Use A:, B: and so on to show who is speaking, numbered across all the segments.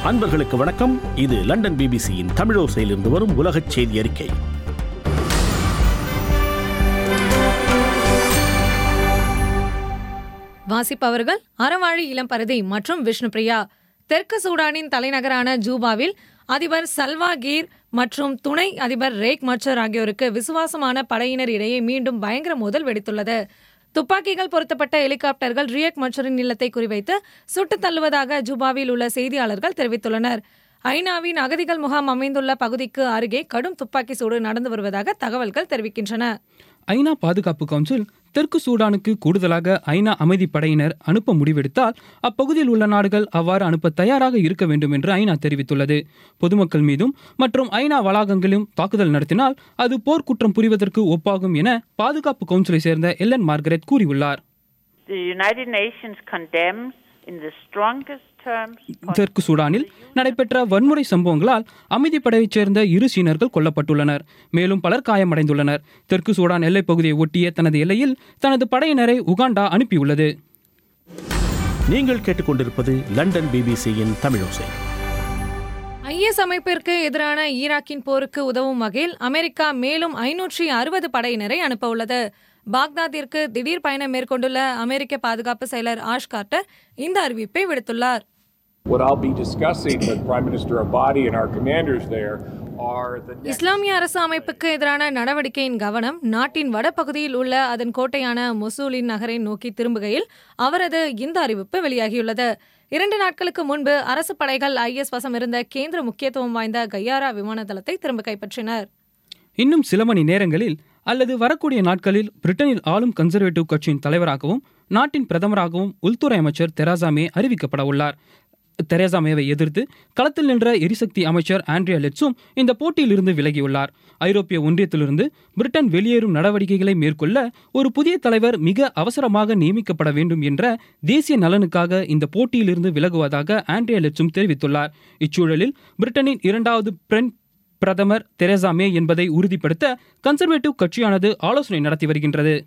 A: அன்பர்களுக்கு வணக்கம் இது லண்டன் பிபிசியின் தமிழோசையிலிருந்து வரும் உலகச் செய்தி அறிக்கை
B: வாசிப்பவர்கள் அறவாழி இளம்பரதி மற்றும் விஷ்ணுபிரியா தெற்கு சூடானின் தலைநகரான ஜூபாவில் அதிபர் சல்வா கீர் மற்றும் துணை அதிபர் ரேக் மச்சர் ஆகியோருக்கு விசுவாசமான படையினர் இடையே மீண்டும் பயங்கர மோதல் வெடித்துள்ளது துப்பாக்கிகள் பொருத்தப்பட்ட ஹெலிகாப்டர்கள் ரியக் மச்சரின் இல்லத்தை குறிவைத்து சுட்டுத் தள்ளுவதாக ஜூபாவில் உள்ள செய்தியாளர்கள் தெரிவித்துள்ளனர் ஐநாவின் அகதிகள் முகாம் அமைந்துள்ள பகுதிக்கு அருகே கடும் துப்பாக்கி சூடு நடந்து வருவதாக தகவல்கள் தெரிவிக்கின்றன
C: ஐநா பாதுகாப்பு கவுன்சில் தெற்கு சூடானுக்கு கூடுதலாக ஐநா அமைதி படையினர் அனுப்ப முடிவெடுத்தால் அப்பகுதியில் உள்ள நாடுகள் அவ்வாறு அனுப்ப தயாராக இருக்க வேண்டும் என்று ஐநா தெரிவித்துள்ளது பொதுமக்கள் மீதும் மற்றும் ஐநா வளாகங்களிலும் தாக்குதல் நடத்தினால் அது போர்க்குற்றம் புரிவதற்கு ஒப்பாகும் என பாதுகாப்பு கவுன்சிலை சேர்ந்த எல்லன் மார்கரெட் கூறியுள்ளார்
D: The United Nations condemns in the strongest terms
C: தெற்கு சூடானில் நடைபெற்ற வன்முறை சம்பவங்களால் அமைதிப்படையைச் சேர்ந்த இரு சீனர்கள் கொல்லப்பட்டுள்ளனர் மேலும் பலர் காயமடைந்துள்ளனர் தெற்கு சூடான் எல்லைப் பகுதியை ஒட்டிய தனது எல்லையில் தனது படையினரை உகாண்டா அனுப்பியுள்ளது
A: நீங்கள் கேட்டுக்கொண்டிருப்பது லண்டன் பிபிசியின் தமிழோசை
B: ஐஎஸ் அமைப்பிற்கு எதிரான ஈராக்கின் போருக்கு உதவும் வகையில் அமெரிக்கா மேலும் ஐநூற்றி அறுபது படையினரை அனுப்ப உள்ளது பாக்தாத்திற்கு திடீர் பயணம் மேற்கொண்டுள்ள அமெரிக்க பாதுகாப்பு செயலர் ஆஷ் கார்ட்டர் இந்த அறிவிப்பை விடுத்துள்ளார்
E: What I'll be discussing with Prime Minister Abadi and our commanders there are the next
B: இஸ்லாமிய அரசு அமைப்புக்கு எதிரான நடவடிக்கையின் கவனம் நாட்டின் வடபகுதியில் உள்ள அதன் கோட்டையான மொசூலின் நகரை நோக்கி திரும்புகையில் அவரது இந்த அறிவிப்பு வெளியாகியுள்ளது இரண்டு நாட்களுக்கு முன்பு அரசு படைகள் ஐஎஸ் வசம் இருந்த கேந்திர முக்கியத்துவம் வாய்ந்த கையாரா விமான தளத்தை திரும்ப கைப்பற்றினர்
C: இன்னும் சில மணி நேரங்களில் அல்லது வரக்கூடிய நாட்களில் பிரிட்டனில் ஆளும் கன்சர்வேட்டிவ் கட்சியின் தலைவராகவும் நாட்டின் பிரதமராகவும் உள்துறை அமைச்சர் தெரேசா மே அறிவிக்கப்பட உள்ளார் தெரேசா மேவை எதிர்த்து களத்தில் நின்ற எரிசக்தி அமைச்சர் ஆண்ட்ரியா லெட்ஸும் இந்த போட்டியிலிருந்து விலகியுள்ளார் ஐரோப்பிய ஒன்றியத்திலிருந்து பிரிட்டன் வெளியேறும் நடவடிக்கைகளை மேற்கொள்ள ஒரு புதிய தலைவர் மிக அவசரமாக நியமிக்கப்பட வேண்டும் என்ற தேசிய நலனுக்காக இந்த போட்டியிலிருந்து விலகுவதாக ஆண்ட்ரியா லெட்ஸும் தெரிவித்துள்ளார் இச்சூழலில் பிரிட்டனின் இரண்டாவது பிரென் பிரதமர் தெரேசா மே என்பதை உறுதிப்படுத்த கன்சர்வேட்டிவ் கட்சியானது ஆலோசனை நடத்தி வருகின்றது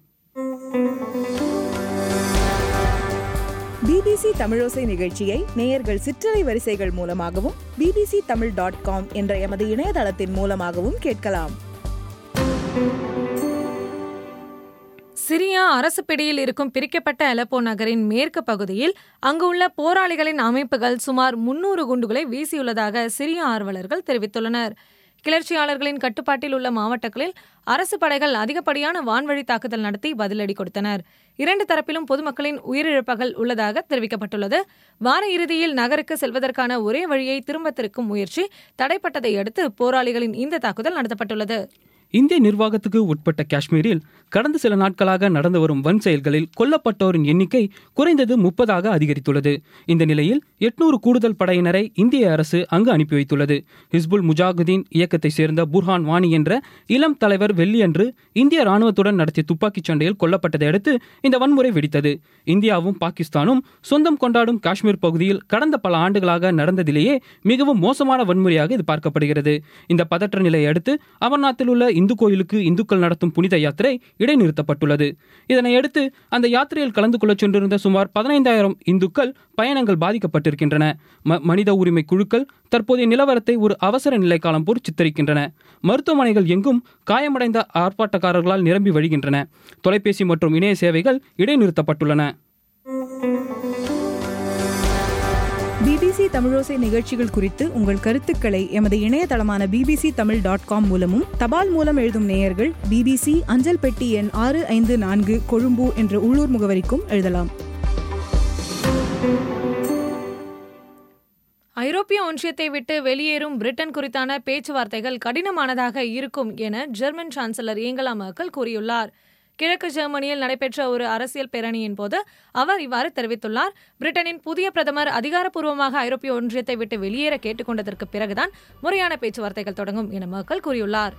F: பிபிசி தமிழோசை நிகழ்ச்சியை நேயர்கள் சிற்றலை வரிசைகள் மூலமாகவும் பிபிசி தமிழ் டாட் காம் என்ற எமது இணையதளத்தின் மூலமாகவும் கேட்கலாம்
B: சிரியா அரசு பிடியில் இருக்கும் பிரிக்கப்பட்ட அலப்போ நகரின் மேற்கு பகுதியில் அங்குள்ள போராளிகளின் அமைப்புகள் சுமார் முன்னூறு குண்டுகளை வீசியுள்ளதாக சிரிய ஆர்வலர்கள் தெரிவித்துள்ளனர் கிளர்ச்சியாளர்களின் கட்டுப்பாட்டில் உள்ள மாவட்டங்களில் அரசு படைகள் அதிகப்படியான வான்வழி தாக்குதல் நடத்தி பதிலடி கொடுத்தனர் இரண்டு தரப்பிலும் பொதுமக்களின் உயிரிழப்புகள் உள்ளதாக தெரிவிக்கப்பட்டுள்ளது வார இறுதியில் நகருக்கு செல்வதற்கான ஒரே வழியை திரும்ப திருக்கும் முயற்சி தடைப்பட்டதை அடுத்து போராளிகளின் இந்த தாக்குதல் நடத்தப்பட்டுள்ளது
C: இந்திய நிர்வாகத்துக்கு உட்பட்ட காஷ்மீரில் கடந்த சில நாட்களாக நடந்து வரும் வன் செயல்களில் கொல்லப்பட்டோரின் எண்ணிக்கை குறைந்தது முப்பதாக அதிகரித்துள்ளது இந்த நிலையில் எட்நூறு கூடுதல் படையினரை இந்திய அரசு அங்கு அனுப்பி வைத்துள்ளது ஹிஸ்புல் முஜாகுதீன் இயக்கத்தைச் சேர்ந்த புர்ஹான் வானி என்ற இளம் தலைவர் வெள்ளியன்று இந்திய ராணுவத்துடன் நடத்திய துப்பாக்கிச் சண்டையில் கொல்லப்பட்டதை அடுத்து இந்த வன்முறை வெடித்தது இந்தியாவும் பாகிஸ்தானும் சொந்தம் கொண்டாடும் காஷ்மீர் பகுதியில் கடந்த பல ஆண்டுகளாக நடந்ததிலேயே மிகவும் மோசமான வன்முறையாக இது பார்க்கப்படுகிறது இந்த பதற்ற நிலையை அடுத்து அமர்நாத்தில் உள்ள இந்து கோயிலுக்கு இந்துக்கள் நடத்தும் புனித யாத்திரை இடைநிறுத்தப்பட்டுள்ளது இதனையடுத்து அந்த யாத்திரையில் கலந்து கொள்ளச் சென்றிருந்த சுமார் பதினைந்தாயிரம் இந்துக்கள் பயணங்கள் பாதிக்கப்பட்டிருக்கின்றன ம- மனித உரிமை குழுக்கள் தற்போதைய நிலவரத்தை ஒரு அவசர நிலை காலம் போல் சித்தரிக்கின்றன மருத்துவமனைகள் எங்கும் காயமடைந்த ஆர்ப்பாட்டக்காரர்களால் நிரம்பி வழிகின்றன தொலைபேசி மற்றும் இணைய சேவைகள் இடைநிறுத்தப்பட்டுள்ளன
F: பிபிசி தமிழோசை நிகழ்ச்சிகள் குறித்து உங்கள் கருத்துக்களை எமது இணையதளமான பிபிசி தமிழ் டாட் காம் மூலமும் தபால் மூலம் எழுதும் நேயர்கள் பிபிசி அஞ்சல் பெட்டி எண் ஆறு ஐந்து நான்கு கொழும்பு என்ற உள்ளூர் முகவரிக்கும் எழுதலாம்
B: ஐரோப்பிய ஒன்றியத்தை விட்டு வெளியேறும் பிரிட்டன் குறித்தான பேச்சுவார்த்தைகள் கடினமானதாக இருக்கும் என ஜெர்மன் சான்சலர் ஏங்கலா மர்க்கல் கூறியுள்ளார் கிழக்கு ஜெர்மனியில் நடைபெற்ற ஒரு அரசியல் பேரணியின் போது அவர் இவ்வாறு தெரிவித்துள்ளார் பிரிட்டனின் புதிய பிரதமர் அதிகாரப்பூர்வமாக ஐரோப்பிய ஒன்றியத்தை விட்டு வெளியேற கேட்டுக்கொண்டதற்கு பிறகுதான் முறையான பேச்சுவார்த்தைகள் தொடங்கும் என மர்க்கல் கூறியுள்ளார்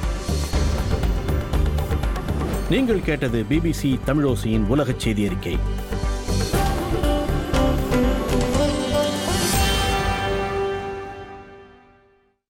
A: நீங்கள் கேட்டது பிபிசி தமிழோசையின் உலகச் செய்தி அறிக்கை